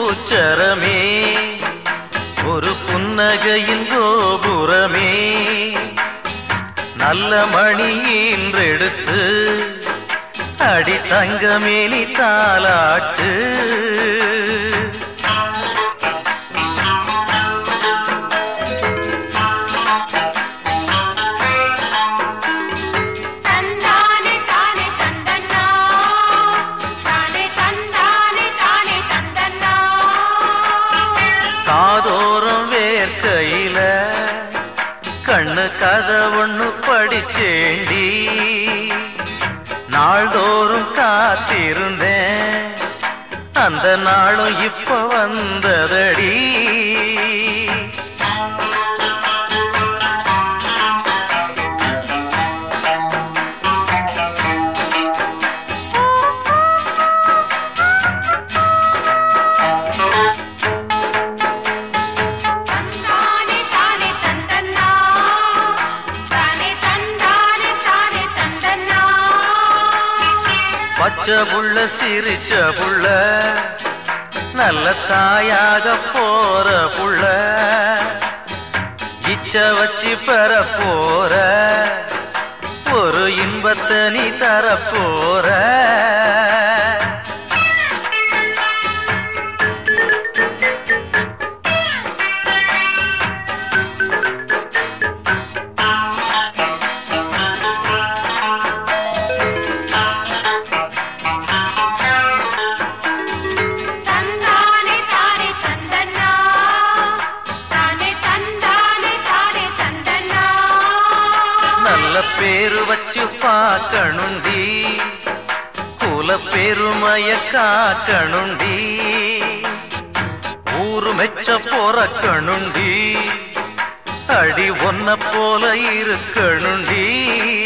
பூச்சரமே ஒரு புன்னகையின் கோபுரமே நல்ல மணியின்றெடுத்து அடி தங்கமேனி தாலாட்டு தந்தானே தானே தந்தன்னா தானே தந்தானே தானே தந்தன்னா காதோரம் வேர்க்கையில கண்ணு கதை ஒண்ணு படிச்சேண்டி நாள்தோறும் காத்திருந்தேன் அந்த நாளும் இப்ப வந்ததடி தந்தானே தானே தந்தன்னா தானே தந்தானே தானே தந்தன்னா பச்சை புள்ள சிரிச்ச புள்ள நல்ல தாயாக போற புள்ள இச்ச வச்சு பெற போற ஒரு இன்பத்தை நீ தர போற தந்தானே தானே தந்தன்னா தானே தந்தானே தானே தந்தன்னா நல்ல பேரு வச்சு பார்க்கணுண்டி குல பெருமைய காக்கணுண்டி ஊரு மெச்ச பொறக்கணுண்டி அடி ஒன்ன போல இருக்கணுண்டி